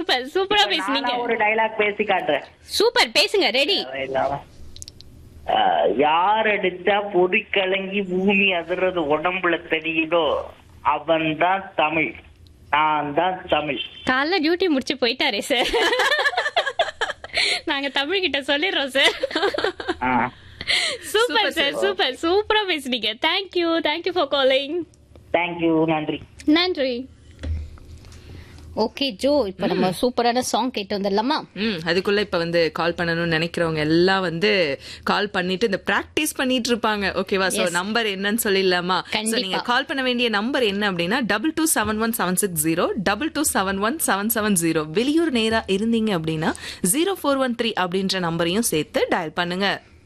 Super சூப்பரா இப்ப பேசுனீங்க நானா ஒரு டைலாக் பேசி காட்டுறேன் சூப்பர் பேசுங்க ரெடி இல்லாம. ஆஹ், யார் அடிச்சா பொறி கலங்கி பூமி அதிர்றது உடம்புல தெரியுதோ அவன் தான் தமிழ் நான் தான் தமிழ் காலைல டியூட்டி முடிச்சு போயிட்டாரே சார் நாங்க தமிழ் கிட்ட சொல்லிடுறோம் சார் ஆஹ். சூப்பர் சார் சூப்பர் சூப்பரா பேசுனீங்க thank you thank you for calling thank you நன்றி நன்றி ஓகே ஜோ இப்ப நம்ம சூப்பரான சாங் கேட்டு வந்துடலாமா ம் அதுக்குள்ள இப்ப வந்து கால் பண்ணணும்னு நினைக்கிறவங்க எல்லாம் வந்து கால் பண்ணிட்டு இந்த பிராக்டிஸ் பண்ணிட்டு இருப்பாங்க ஓகேவா சோ நம்பர் என்னன்னு சொல்லிடலாமா So, கண்டிப்பா. நீங்க கால் பண்ண வேண்டிய நம்பர் என்ன அப்படின்னா double two seven one seven six zero double two seven one seven seven zero வெளியூர் நேரா இருந்தீங்க அப்படின்னா ஜீரோ ஃபோர் ஒன் த்ரீ அப்படின்ற நம்பரையும் சேர்த்து டயல் பண்ணுங்க